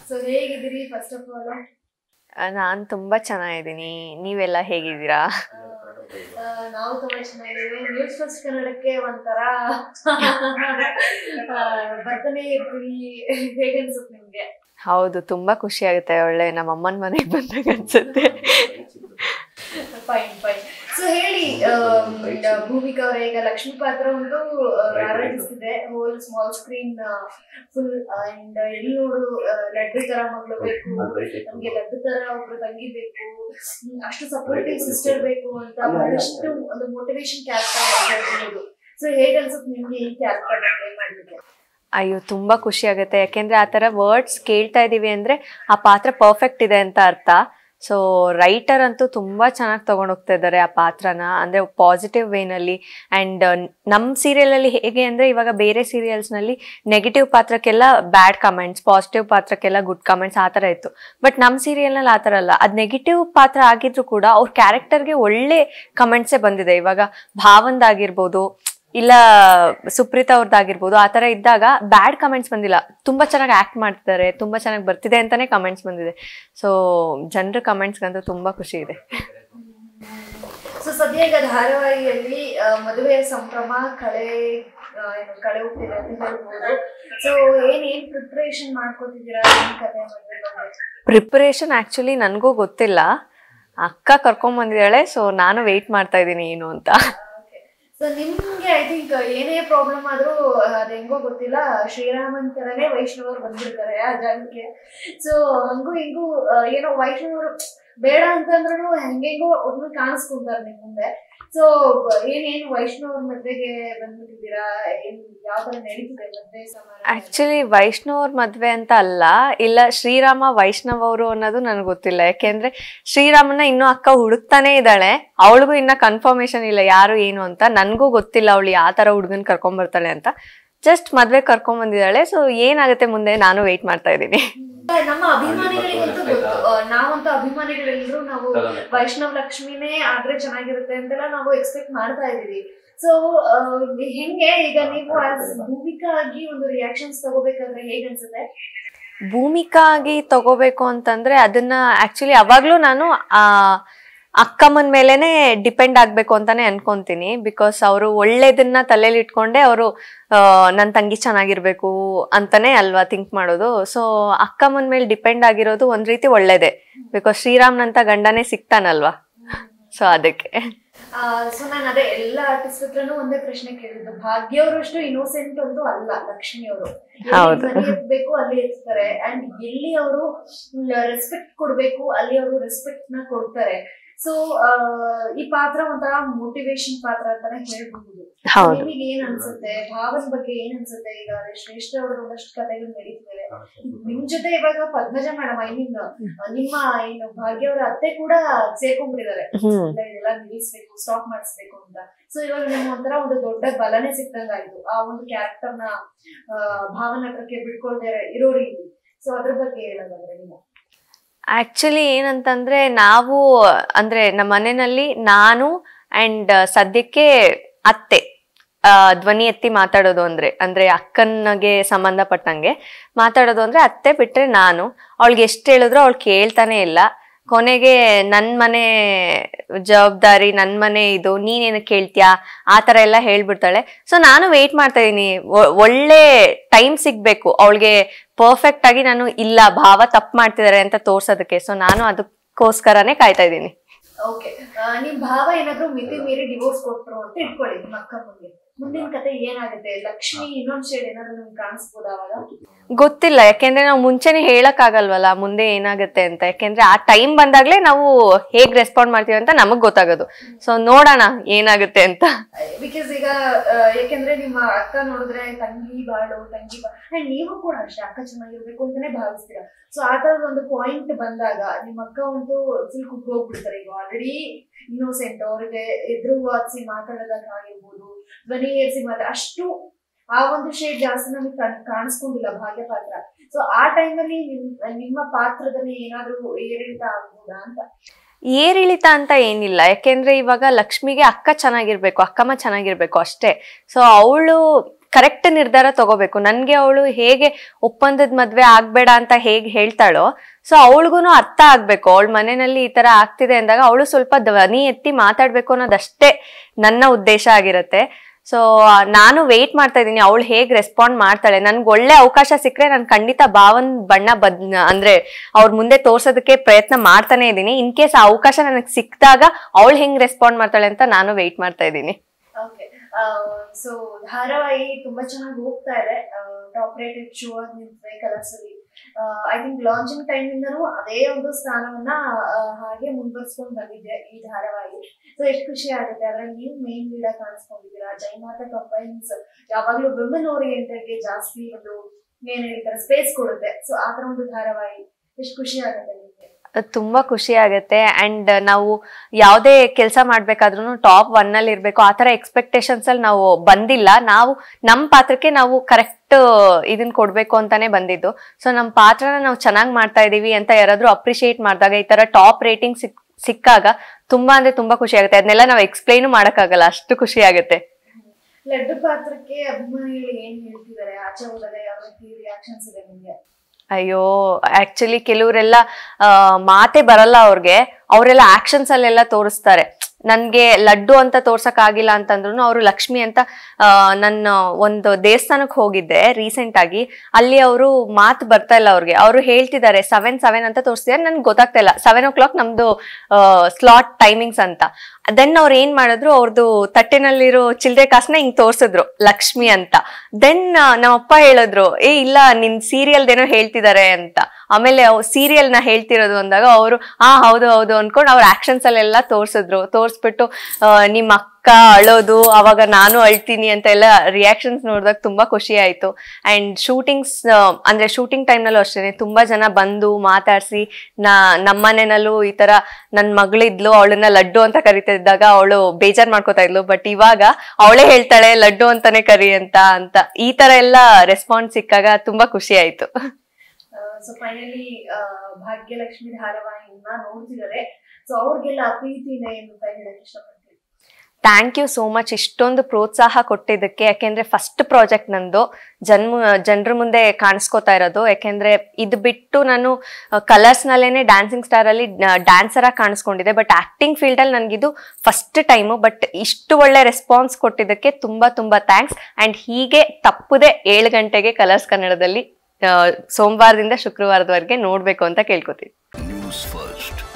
So ಹೇಗಿದ್ದೀರಿ first of all ನಾನು ತುಂಬಾ ಚೆನ್ನಾಗಿದ್ದೀನಿ ನೀವೆಲ್ಲ ಹೇಗಿದ್ದೀರಾ ನಾವು ತುಂಬಾ ಚೆನ್ನಾಗಿದ್ದೀವಿ ನ್ಯೂಸ್ ಫಸ್ಟ್ ಕನ್ನಡಕ್ಕೆ ಒಂಥರ ಆ, ಬರ್ತಾನೆ ಇರ್ತೀವಿ ಹೇಗನ್ಸುತ್ತೆ ನಿಮ್ಗೆ ಹೌದು ತುಂಬಾ ಖುಷಿ ಆಗುತ್ತೆ ಒಳ್ಳೆ ನಮ್ಮ ಅಮ್ಮನ ಮನೆಗೆ ಬಂದಾಗ ಅನ್ಸುತ್ತೆ ಫೈನ್ ಫೈನ್ ಸೊ ಹೇಳಿ ಭೂಮಿಕಾ ಅವರೇ ಈಗ ಲಕ್ಷ್ಮೀ ಪಾತ್ರ ಒಂದು ಆರಾಧಿಸ್ತಿದೆ whole small screen full and ಎಲ್ಲಿ ನೋಡು ಆ, ಲಡ್ಡು ತರ ಮಗಳು ಬೇಕು ನಮ್ಗೆ ಲಡ್ಡು ತರ ಒಬ್ರು ತಂಗಿ ಬೇಕು ಹ್ಮ್, ಅಷ್ಟು ಸಪೋರ್ಟಿವ್ ಸಿಸ್ಟರ್ ಬೇಕು ಅಂತ ಬಹಳಷ್ಟು ಒಂದು ಮೋಟಿವೇಶನ್ ಕ್ಯಾರೆಕ್ಟರ್ ಹೇಳ್ಬೋದು ಸೊ ಹೇಗೆ ಅನ್ಸುತ್ತೆ ನಿಮ್ಗೆ ಈ ಕ್ಯಾರೆಕ್ಟರ್ ಪ್ಲೇ ಮಾಡ್ಲಿಕ್ಕೆ ಅಯ್ಯೋ ತುಂಬಾ ಖುಷಿ ಆಗುತ್ತೆ ಯಾಕೆಂದ್ರೆ ಆ ಥರ ವರ್ಡ್ಸ್ ಕೇಳ್ತಾ ಇದೀವಿ ಅಂದ್ರೆ ಆ ಪಾತ್ರ ಪರ್ಫೆಕ್ಟ್ ಇದೆ ಅಂತ ಅರ್ಥ ಸೊ ರೈಟರ್ ಅಂತೂ ತುಂಬಾ ಚೆನ್ನಾಗಿ ತಗೊಂಡು ಹೋಗ್ತಾ ಇದ್ದಾರೆ ಆ ಪಾತ್ರನ ಅಂದ್ರೆ ಪಾಸಿಟಿವ್ ವೇನಲ್ಲಿ ಅಂಡ್ ನಮ್ಮ ಸೀರಿಯಲ್ ಅಲ್ಲಿ ಹೇಗೆ ಅಂದ್ರೆ ಇವಾಗ ಬೇರೆ ಸೀರಿಯಲ್ಸ್ ನಲ್ಲಿ ನೆಗೆಟಿವ್ ಪಾತ್ರಕ್ಕೆಲ್ಲ ಬ್ಯಾಡ್ ಕಮೆಂಟ್ಸ್ ಪಾಸಿಟಿವ್ ಪಾತ್ರಕ್ಕೆಲ್ಲ ಗುಡ್ ಕಮೆಂಟ್ಸ್ ಆ ಥರ ಇತ್ತು ಬಟ್ ನಮ್ಮ ಸೀರಿಯಲ್ನಲ್ಲಿ ಆ ಥರ ಅಲ್ಲ ಅದು ನೆಗೆಟಿವ್ ಪಾತ್ರ ಆಗಿದ್ರು ಕೂಡ ಅವ್ರ ಕ್ಯಾರೆಕ್ಟರ್ಗೆ ಒಳ್ಳೆ ಕಮೆಂಟ್ಸೇ ಬಂದಿದೆ ಇವಾಗ ಭಾವಂದಾಗಿರ್ಬೋದು ಇಲ್ಲ ಸುಪ್ರೀತಾ ಅವ್ರದ್ದಾಗಿರ್ಬೋದು ಆ ಥರ ಇದ್ದಾಗ ಬ್ಯಾಡ್ ಕಮೆಂಟ್ಸ್ ಬಂದಿಲ್ಲ ತುಂಬಾ ಚೆನ್ನಾಗಿ ಆಕ್ಟ್ ಮಾಡ್ತಿದ್ದಾರೆ ತುಂಬಾ ಚೆನ್ನಾಗಿ ಬರ್ತಿದೆ ಅಂತಾನೆ ಕಮೆಂಟ್ಸ್ ಬಂದಿದೆ ಸೊ ಜನರ ಕಮೆಂಟ್ಸ್ಗಂತೂ ತುಂಬಾ ಖುಷಿ ಇದೆ ಸೊ ಸದ್ಯ ಈಗ ಧಾರಾವಾಹಿಯಲ್ಲಿ ಆ, ಮದುವೆಯ ಸಂಭ್ರಮ ಕಳೆ ಆ, ಏನು ಕಳೆ ಹುಟ್ಟಿದೆ ಅಂತ ಹೇಳ್ಬೋದು ಸೊ ಏನ್ ಏನ್ ಪ್ರಿಪ್ರೇಷನ್ ಮಾಡ್ಕೋತಿದ್ದೀರಾ ಏನ್ ಕತೆ ಮದುವೆ ಬಗ್ಗೆ ಪ್ರಿಪರೇಷನ್ ಆಕ್ಚುಲಿ ನನಗೂ ಗೊತ್ತಿಲ್ಲ ಅಕ್ಕ ಕರ್ಕೊಂಡ್ ಬಂದಿದ್ದಾಳೆ ಸೊ ನಾನು ವೆಯ್ಟ್ ಮಾಡ್ತಾ ಇದ್ದೀನಿ ಏನು ಅಂತ ಸೊ ನಿಮ್ಗೆ ಐ ಥಿಂಕ್ ಏನೇ ಪ್ರಾಬ್ಲಮ್ ಆದ್ರೂ ಅದ್ ಹೆಂಗೋ ಗೊತ್ತಿಲ್ಲ ಶ್ರೀರಾಮನ್ ತರನೇ ವೈಷ್ಣವರು ಬಂದ್ಬಿಡ್ತಾರೆ ಆ ಜಾಗಕ್ಕೆ ಸೊ ಹಂಗೂ ಹಿಂಗೂ ಆ, ಏನೋ ವೈಷ್ಣವರು ಬೇಡ ಅಂತಂದ್ರೂ ಹೆಂಗೆಂಗೋ ಒಬ್ರು ಕಾಣಿಸ್ಕೊಂತಾರೆ ನಿಮ್ ಮುಂದೆ ಸೊ ಏನೇನು ವೈಷ್ಣವ್ರ ಮದ್ವೆಗೆ ಬಂದ್ಬಿಟ್ಟಿದ್ದೀರಾ ಏನ್ ಯಾವ ತರ ನಡೀತಿದೆ ಮದ್ವೆ ಸಮಾರಂಭ ಆಕ್ಚುಲಿ ವೈಷ್ಣವ್ ಅವ್ರ ಮದ್ವೆ ಅಂತ ಅಲ್ಲ ಇಲ್ಲ ಶ್ರೀರಾಮ ವೈಷ್ಣವ್ ಅವರು ಅನ್ನೋದು ನನಗೆ ಗೊತ್ತಿಲ್ಲ ಯಾಕೆಂದ್ರೆ ಶ್ರೀರಾಮನ ಇನ್ನೂ ಅಕ್ಕ ಹುಡುಕ್ತಾನೆ ಇದ್ದಾಳೆ ಅವಳಿಗೂ ಇನ್ನ ಕನ್ಫರ್ಮೇಶನ್ ಇಲ್ಲ ಯಾರು ಏನು ಅಂತ ನನಗೂ ಗೊತ್ತಿಲ್ಲ ಅವಳು ಯಾವ ತರ ಹುಡುಗನ್ ಕರ್ಕೊಂಡ್ ಬರ್ತಾಳೆ ಅಂತ ಜಸ್ಟ್ ಮದ್ವೆ ಕರ್ಕೊಂಡ್ ಬಂದಿದ್ದಾಳೆ ಸೊ ಏನಾಗುತ್ತೆ ಮುಂದೆ ನಾನು ವೆಯ್ಟ್ ಮಾಡ್ತಾ ಇದ್ದೀನಿ ನಮ್ಮ ಅಭಿಮಾನಿಗಳಿಗಂತೂ ಗೊತ್ತು ಆ, ನಾವಂತೂ ಅಭಿಮಾನಿಗಳೆಲ್ಲರೂ ನಾವು ವೈಷ್ಣವ್ ಲಕ್ಷ್ಮಿನೇ ಆದ್ರೆ ಚೆನ್ನಾಗಿರುತ್ತೆ ಅಂತೆಲ್ಲ ನಾವು ಎಕ್ಸ್ಪೆಕ್ಟ್ ಮಾಡ್ತಾ ಇದೀವಿ ಸೊ ಹೆಂಗೆ ಈಗ ನೀವು as ಭೂಮಿಕಾ ಆಗಿ ಒಂದು ರಿಯಾಕ್ಷನ್ಸ್ ತಗೋಬೇಕಾದ್ರೆ ಹೇಗ್ ಅನ್ಸುತ್ತೆ ಭೂಮಿಕಾ ಆಗಿ ತಗೋಬೇಕು ಅಂತಂದ್ರೆ ಅದನ್ನ ಆಕ್ಚುಲಿ ಅವಾಗ್ಲೂ ನಾನು ಆ ಅಕ್ಕಮ್ಮನ ಮೇಲೆನೆ ಡಿಪೆಂಡ್ ಆಗ್ಬೇಕು ಅಂತಾನೆ ಅನ್ಕೊಂತೀನಿ ಬಿಕಾಸ್ ಅವರು ಒಳ್ಳೇದನ್ನ ತಲೆಯಲ್ಲಿ ಇಟ್ಕೊಂಡೆ ಅವರು ನನ್ನ ತಂಗಿ ಚೆನ್ನಾಗಿರ್ಬೇಕು ಅಂತಾನೆ ಅಲ್ವಾ ಥಿಂಕ್ ಮಾಡೋದು ಸೊ ಅಕ್ಕಮ್ಮನ ಮೇಲೆ ಡಿಪೆಂಡ್ ಆಗಿರೋದು ಒಂದ್ ರೀತಿ ಒಳ್ಳೇದೇ ಬಿಕಾಸ್ ಶ್ರೀರಾಮ್ನಂತ ಗಂಡನೇ ಸಿಗ್ತಾನಲ್ವಾ ಸೊ ಅದಕ್ಕೆ ಸೊ ನಾನು ಅದೇ ಎಲ್ಲ ಆರ್ಟಿಸ್ಟ್ ಹತ್ರನೂ ಒಂದೇ ಪ್ರಶ್ನೆ ಕೇಳಿದ್ದು ಭಾಗ್ಯವ್ರಷ್ಟು ಇನ್ನೋಸೆಂಟ್ ಒಂದು ಅಲ್ಲ ಲಕ್ಷ್ಮಿ ಅವರು ಹೌದು. ಎತ್ತಬೇಕು ಅಲ್ಲಿ ಎತ್ತಾರೆ ಅಂಡ್ ಎಲ್ಲಿ ಅವರು ರೆಸ್ಪೆಕ್ಟ್ ಕೊಡ್ಬೇಕು ಅಲ್ಲಿ ಅವರು ರೆಸ್ಪೆಕ್ಟ್ ನ ಕೊಡ್ತಾರೆ ಸೊ ಈ ಪಾತ್ರ ಒಂಥರ ಮೋಟಿವೇಶನ್ ಪಾತ್ರ ಅಂತಾನೆ ಹೇಳ್ಬಹುದು ಹೌದು ನಿಮಗೆ ಏನ್ ಅನ್ಸುತ್ತೆ ಭಾವನ ಬಗ್ಗೆ ಏನ್ ಅನ್ಸುತ್ತೆ ಈಗ ಶ್ರೇಷ್ಠ ಅವರು ಒಂದಷ್ಟು ಕಥೆಗಳು ನಡೀತಿದ್ದಾರೆ ನಿಮ್ ಜೊತೆ ಇವಾಗ ಪದ್ಮಜ ಮೇಡಮ್ ಐ ಮೀನ್ ನಿಮ್ಮ ಏನು ಭಾಗ್ಯ ಅವರ ಅತ್ತೆ ಕೂಡ ಸೇರ್ಕೊಂಡ್ಬಿಟ್ಟಿದ್ದಾರೆ ಹ್ಮ್ ಇಲ್ಲ ಇದೆಲ್ಲ ನಿಲ್ಲಿಸ್ಬೇಕು ಸ್ಟಾಪ್ ಮಾಡಿಸ್ಬೇಕು ಅಂತ ಸೊ ಇವಾಗ ನಿಮ್ಗೆ ಒಂಥರ ಒಂದು ದೊಡ್ಡ ಬಲನೇ ಸಿಕ್ದಂಗಾಯ್ತು ಆ ಒಂದು ಕ್ಯಾರೆಕ್ಟರ್ ನ ಆ, ಭಾವನ ಹತ್ರಕ್ಕೆ ಬಿಟ್ಕೊಳ್ದೇ ಇರೋ ರೀತಿ ಸೊ ಅದ್ರ ಬಗ್ಗೆ ಹೇಳೋದಾದ್ರೆ ನೀವು ಆಕ್ಚುಲಿ ಏನಂತಂದ್ರೆ ನಾವು ಅಂದ್ರೆ ನಮ್ಮ ಮನೆಯಲ್ಲಿ ನಾನು ಅಂಡ್ ಸದ್ಯಕ್ಕೆ ಅತ್ತೆ ಆ, ಧ್ವನಿ ಎತ್ತಿ ಮಾತಾಡೋದು ಅಂದ್ರೆ ಅಂದ್ರೆ ಅಕ್ಕನಿಗೆ ಸಂಬಂಧಪಟ್ಟಂಗೆ ಮಾತಾಡೋದು ಅಂದ್ರೆ ಅತ್ತೆ ಬಿಟ್ರೆ ನಾನು ಅವಳಿಗೆ ಎಷ್ಟು ಹೇಳಿದ್ರು ಅವಳು ಕೇಳ್ತಾನೆ ಇಲ್ಲ ಕೊನೆಗೆ ನನ್ನ ಮನೆ ಜವಾಬ್ದಾರಿ ನನ್ನ ಮನೆ ಇದು ನೀನೇನು ಕೇಳ್ತೀಯಾ ಆ ಥರ ಎಲ್ಲ ಹೇಳ್ಬಿಡ್ತಾಳೆ ಸೊ ನಾನು ವೆಯ್ಟ್ ಮಾಡ್ತಾ ಇದ್ದೀನಿ ಒಳ್ಳೆ ಟೈಮ್ ಸಿಗ್ಬೇಕು ಅವಳಿಗೆ ಪರ್ಫೆಕ್ಟ್ ಆಗಿ ನಾನು ಇಲ್ಲ ಭಾವ ತಪ್ಪು ಮಾಡ್ತಿದ್ದಾರೆ ಅಂತ ತೋರ್ಸೋದಕ್ಕೆ ಸೊ ನಾನು ಅದಕ್ಕೋಸ್ಕರನೇ ಕಾಯ್ತಾ ಇದ್ದೀನಿ ಓಕೆ ನಿಮ್ ಭಾವ ಏನಾದ್ರು ಮಿತಿ ಮೀರಿ ಡಿವೋರ್ಸ್ ಕೊಟ್ರು ಅಂತ ಇಟ್ಕೊಳ್ಳಿ ನಿಮ್ಮ ಅಕ್ಕ ಮುಂದೆ ಮುಂದಿನ ಕತೆ ಏನಾಗುತ್ತೆ ಲಕ್ಷ್ಮಿ ಇನ್ನೊಂದ್ ಶೇಡ್ ಏನಾದ್ರು ನಿಮ್ಗೆ ಕಾಣಿಸ್ಬೋದ ಅವಾಗ ಗೊತ್ತಿಲ್ಲ ಯಾಕೆಂದ್ರೆ ನಾವು ಮುಂಚೆನೆ ಹೇಳಕ್ ಆಗಲ್ವಲ್ಲ ಮುಂದೆ ಏನಾಗುತ್ತೆ ಅಂತ ಯಾಕೆಂದ್ರೆ ಆ ಟೈಮ್ ಬಂದಾಗ್ಲೇ ನಾವು ಹೇಗ್ ರೆಸ್ಪಾಂಡ್ ಮಾಡ್ತೀವಿ ಅಂತ ನಮಗ್ ಗೊತ್ತಾಗೋದು ಸೊ ನೋಡೋಣ ಏನಾಗುತ್ತೆ ಅಂತ ಬಿಕಾಸ್ ಈಗ ಆ, ಯಾಕೆಂದ್ರೆ ನಿಮ್ಮ ಅಕ್ಕ ನೋಡಿದ್ರೆ ತಂಗಿ ಬಾಳು ತಂಗಿ ಬಾ ಅಂಡ್ ನೀವು ಕೂಡ ಅಷ್ಟೇ ಅಕ್ಕ ಚೆನ್ನಾಗಿರ್ಬೇಕು ಅಂತಾನೆ ಭಾವಿಸ್ತೀರಾ ಸೊ ಆ ತರದ ಒಂದು ಪಾಯಿಂಟ್ ಬಂದಾಗ ನಿಮ್ಮ ಅಕ್ಕ ಒಂದು ಫುಲ್ ಕುಗ್ಗೋಗ್ಬಿಡ್ತಾರೆ ಈಗ ಆಲ್ರೆಡಿ ಇನ್ನೋಸೆಂಟ್ ಅವ್ರಿಗೆ ಎದುರು ವಾದಿಸಿ ಮಾತಾಡೋದಕ್ಕಾಗಿರ್ಬೋದು ಧ್ವನಿ ಏರಿಸಿ ಮಾತಾಡ ಅಷ್ಟು ಆ ಒಂದು ಶೇಡ್ ಜಾಸ್ತಿ ನಮಗೆ ಕಾಣಿಸ್ಕೊಂಡಿಲ್ಲ ಭಾಗ್ಯ ಪಾತ್ರ ಸೊ ಆ ಟೈಮಲ್ಲಿ ನಿಮ್ಮ ಪಾತ್ರದಲ್ಲಿ ಏನಾದ್ರೂ ಏರಿಳಿತ ಆಗ್ಬೋದಾ ಅಂತ ಏರಿಳಿತ ಅಂತ ಏನಿಲ್ಲ ಯಾಕೆಂದ್ರೆ ಇವಾಗ ಲಕ್ಷ್ಮಿಗೆ ಅಕ್ಕ ಚೆನ್ನಾಗಿರ್ಬೇಕು ಅಕ್ಕಮ್ಮ ಚೆನ್ನಾಗಿರ್ಬೇಕು ಅಷ್ಟೇ ಸೊ ಅವಳು ಕರೆಕ್ಟ್ ನಿರ್ಧಾರ ತಗೋಬೇಕು ನನ್ಗೆ ಅವಳು ಹೇಗೆ ಒಪ್ಪಂದದ ಮದ್ವೆ ಆಗ್ಬೇಡ ಅಂತ ಹೇಗೆ ಹೇಳ್ತಾಳೋ ಸೊ ಅವಳಿಗೂ ಅರ್ಥ ಆಗ್ಬೇಕು ಅವಳ ಮನೆಯಲ್ಲಿ ಈ ತರ ಆಗ್ತಿದೆ ಅಂದಾಗ ಅವಳು ಸ್ವಲ್ಪ ಧ್ವನಿ ಎತ್ತಿ ಮಾತಾಡ್ಬೇಕು ಅನ್ನೋದಷ್ಟೇ ನನ್ನ ಉದ್ದೇಶ ಆಗಿರುತ್ತೆ ಸೊ ನಾನು ವೆಯ್ಟ್ ಮಾಡ್ತಾ ಇದ್ದೀನಿ ಅವಳು ಹೇಗ್ ರೆಸ್ಪಾಂಡ್ ಮಾಡ್ತಾಳೆ ನನ್ಗೆ ಒಳ್ಳೆ ಅವಕಾಶ ಸಿಕ್ಕರೆ ನಾನು ಖಂಡಿತ ಭಾವನ್ ಬಣ್ಣ ಬದ್ ಅಂದ್ರೆ ಅವ್ರ ಮುಂದೆ ತೋರ್ಸೋದಕ್ಕೆ ಪ್ರಯತ್ನ ಮಾಡ್ತಾನೆ ಇದ್ದೀನಿ ಇನ್ ಕೇಸ್ ಆ ಅವಕಾಶ ನನಗೆ ಸಿಕ್ಕಿದಾಗ ಅವಳು ಹೆಂಗ್ ರೆಸ್ಪಾಂಡ್ ಮಾಡ್ತಾಳೆ ಅಂತ ನಾನು ವೆಯ್ಟ್ ಮಾಡ್ತಾ ಇದ್ದೀನಿ ಓಕೆ ಸೊ ಧಾರಾವಾಹಿ ತುಂಬಾ ಚೆನ್ನಾಗಿ ಹೋಗ್ತಾ ಇದೆ ಟಾಪ್ ರೇಟೆಡ್ ಶೋ ಆಗಿ ನಿಂತಿದೆ ಕಲರ್ಸ್ ಅಲ್ಲಿ ಐ ಥಿಂಕ್ ಲಾಂಚಿಂಗ್ ಟೈಮ್ ಇಂದನೂ ಅದೇ ಒಂದು ಸ್ಥಾನವನ್ನ ಆ, ಹಾಗೆ ಮುಂದುವರ್ಸ್ಕೊಂಡು ಬಂದಿದೆ ಈ ಧಾರಾವಾಹಿ ಸೊ ಎಷ್ಟು ಖುಷಿ ಆಗುತ್ತೆ ಅದ್ರಲ್ಲಿ ನೀವು ಮೇನ್ ಲೀಡ್ ಆಗಿ ಕಾಣಿಸ್ಕೊಂಡಿದ್ದೀರಾ ಜೈಮಾತ ಕಂಪೈನ್ಸ್ ಯಾವಾಗ್ಲೂ ವಿಮೆನ್ ಓರಿಯೆಂಟೆಡ್ಗೆ ಜಾಸ್ತಿ ಒಂದು ಏನ್ ಹೇಳ್ತಾರೆ ಸ್ಪೇಸ್ ಕೊಡುತ್ತೆ ಸೊ ಆ ತರ ಒಂದು ಧಾರಾವಾಹಿ ಎಷ್ಟು ಖುಷಿ ಆಗುತ್ತೆ ನಿಮ್ಗೆ ಅದ್ ತುಂಬಾ ಖುಷಿ ಆಗತ್ತೆ ಅಂಡ್ ನಾವು ಯಾವುದೇ ಕೆಲಸ ಮಾಡ್ಬೇಕಾದ್ರೂ ಟಾಪ್ ಒನ್ ಅಲ್ಲಿ ಇರ್ಬೇಕು ಆ ತರ ಎಕ್ಸ್ಪೆಕ್ಟೇಷನ್ಸ್ ಅಲ್ಲಿ ನಾವು ಬಂದಿಲ್ಲ ನಾವು ನಮ್ಮ ಪಾತ್ರಕ್ಕೆ ನಾವು ಕರೆಕ್ಟ್ ಇದನ್ ಕೊಡ್ಬೇಕು ಅಂತಾನೆ ಬಂದಿದ್ದು ಸೊ ನಮ್ಮ ಪಾತ್ರನ ನಾವು ಚೆನ್ನಾಗಿ ಮಾಡ್ತಾ ಇದೀವಿ ಅಂತ ಯಾರಾದ್ರೂ ಅಪ್ರಿಶಿಯೇಟ್ ಮಾಡಿದಾಗ ಈ ತರ ಟಾಪ್ ರೇಟಿಂಗ್ ಸಿಕ್ ಸಿಕ್ಕಾಗ ತುಂಬಾ ಅಂದ್ರೆ ತುಂಬಾ ಖುಷಿ ಆಗುತ್ತೆ ಅದನ್ನೆಲ್ಲ ನಾವು ಎಕ್ಸ್ಪ್ಲೈನು ಮಾಡಕ್ಕಾಗಲ್ಲ ಅಷ್ಟು ಖುಷಿ ಆಗುತ್ತೆ ಲಡ್ಡು ಪಾತ್ರಕ್ಕೆ ಅಭಿಮಾನಿಗಳು ಏನ್ ಹೇಳ್ತಿದ್ದಾರೆ ಆಚೆ ಹೋದರೆ ಯಾವ ರೀತಿ ರಿಯಾಕ್ಷನ್ಸ್ ಇದೆ ನಿಮ್ಗೆ ಅಯ್ಯೋ ಆಕ್ಚುಲಿ ಕೆಲವರೆಲ್ಲ ಮಾತೆ ಬರಲ್ಲ ಅವ್ರಿಗೆ ಅವರೆಲ್ಲ ಆಕ್ಷನ್ಸ್ ಅಲ್ಲೆಲ್ಲ ತೋರಿಸ್ತಾರೆ ನನ್ಗೆ ಲಡ್ಡು ಅಂತ ತೋರ್ಸಕ್ ಆಗಿಲ್ಲ ಅಂತಂದ್ರು ಅವರು ಲಕ್ಷ್ಮಿ ಅಂತ ಆ, ನನ್ನ ಒಂದು ದೇವಸ್ಥಾನಕ್ಕೆ ಹೋಗಿದ್ದೆ ರೀಸೆಂಟ್ ಆಗಿ ಅಲ್ಲಿ ಅವರು ಮಾತು ಬರ್ತಾ ಇಲ್ಲ ಅವ್ರಿಗೆ ಅವರು ಹೇಳ್ತಿದ್ದಾರೆ ಸೆವೆನ್ ಸೆವೆನ್ ಅಂತ ತೋರಿಸ್ತಿದ್ದಾರೆ ನನ್ಗೆ ಗೊತ್ತಾಗ್ತಾ ಇಲ್ಲ ಸೆವೆನ್ ಓ ಕ್ಲಾಕ್ ನಮ್ದು ಸ್ಲಾಟ್ ಟೈಮಿಂಗ್ಸ್ ಅಂತ ದೆನ್ ಅವ್ರು ಏನ್ ಮಾಡಿದ್ರು ಅವ್ರದ್ದು ತಟ್ಟೆನಲ್ಲಿರೋ ಚಿಲ್ಲರೆ ಕಾಸನ್ನ ಹಿಂಗ್ ತೋರ್ಸಿದ್ರು ಲಕ್ಷ್ಮಿ ಅಂತ ದೆನ್ ನಮ್ಮಪ್ಪ ಹೇಳಿದ್ರು ಏ ಇಲ್ಲ ನಿನ್ ಸೀರಿಯಲ್ದೇನೋ ಹೇಳ್ತಿದ್ದಾರೆ ಅಂತ ಆಮೇಲೆ ಸೀರಿಯಲ್ ನ ಹೇಳ್ತಿರೋದು ಅಂದಾಗ ಅವರು ಆ ಹೌದು ಹೌದು ಅನ್ಕೊಂಡು ಅವ್ರ ಆಕ್ಷನ್ಸ್ ಅಲ್ಲೆಲ್ಲ ತೋರ್ಸಿದ್ರು ತೋರ್ಸ್ಬಿಟ್ಟು ಆ, ನಿಮ್ಮ ಅಕ್ಕ ಅಳೋದು ಅವಾಗ ನಾನು ಅಳ್ತೀನಿ ಅಂತ ಎಲ್ಲ ರಿಯಾಕ್ಷನ್ಸ್ ನೋಡಿದಾಗ ತುಂಬಾ ಖುಷಿ ಆಯ್ತು ಅಂಡ್ ಶೂಟಿಂಗ್ಸ್ ಅಂದ್ರೆ ಶೂಟಿಂಗ್ ಟೈಮ್ನಲ್ಲೂ ಅಷ್ಟೇನೆ ತುಂಬಾ ಜನ ಬಂದು ಮಾತಾಡ್ಸಿ ನಾ ನಮ್ಮನೆನಲ್ಲೂ ಈ ತರ ನನ್ ಮಗಳಿದ್ಲು ಅವಳನ್ನ ಲಡ್ಡು ಅಂತ ಕರಿತಾ ಇದ್ದಾಗ ಅವಳು ಬೇಜಾರ್ ಮಾಡ್ಕೋತಾ ಇದ್ಲು ಬಟ್ ಇವಾಗ ಅವಳೇ ಹೇಳ್ತಾಳೆ ಲಡ್ಡು ಅಂತಾನೆ ಕರಿ ಅಂತ ಅಂತ ಈ ತರ ಎಲ್ಲ ರೆಸ್ಪಾನ್ಸ್ ಸಿಕ್ಕಾಗ ತುಂಬಾ ಖುಷಿ ಆಯ್ತು ಸೊ ಫೈನಲಿ ಭಾಗ್ಯಲಕ್ಷ್ಮಿ ಧಾರಾವಾಹಿಯನ್ನ ನೋಡ್ತಿದ್ದಾರೆ ಸೊ ಅವ್ರಿಗೆಲ್ಲ ಪ್ರೀತಿನ ಏನು ಅಂತ ಹೇಳಕ್ ಇಷ್ಟಪಡ್ತೀನಿ ಥ್ಯಾಂಕ್ ಯು ಸೋ ಮಚ್ ಇಷ್ಟೊಂದು ಪ್ರೋತ್ಸಾಹ ಕೊಟ್ಟಿದ್ದಕ್ಕೆ ಯಾಕೆಂದ್ರೆ ಫಸ್ಟ್ ಪ್ರಾಜೆಕ್ಟ್ ನಂದು ಜನ್ಮ ಜನರ ಮುಂದೆ ಕಾಣಿಸ್ಕೋತಾ ಇರೋದು ಯಾಕೆಂದ್ರೆ ಇದು ಬಿಟ್ಟು ನಾನು ಕಲರ್ಸ್ ನಲ್ಲೇನೆ ಡ್ಯಾನ್ಸಿಂಗ್ ಸ್ಟಾರ್ ಅಲ್ಲಿ ಡ್ಯಾನ್ಸರ್ ಆಗಿ ಕಾಣಿಸ್ಕೊಂಡಿದ್ದೆ ಬಟ್ ಆಕ್ಟಿಂಗ್ ಫೀಲ್ಡ್ ಅಲ್ಲಿ ನನ್ಗಿದು ಫಸ್ಟ್ ಟೈಮು ಬಟ್ ಇಷ್ಟು ಒಳ್ಳೆ ರೆಸ್ಪಾನ್ಸ್ ಕೊಟ್ಟಿದ್ದಕ್ಕೆ ತುಂಬಾ ತುಂಬಾ ಥ್ಯಾಂಕ್ಸ್ ಅಂಡ್ ಹೀಗೆ ತಪ್ಪದೆ ಏಳು ಗಂಟೆಗೆ ಕಲರ್ಸ್ ಕನ್ನಡದಲ್ಲಿ ಆ, ಸೋಮವಾರದಿಂದ ಶುಕ್ರವಾರದವರೆಗೆ ನೋಡ್ಬೇಕು ಅಂತ ಕೇಳ್ಕೊತೀನಿ ನ್ಯೂಸ್ ಫಸ್ಟ್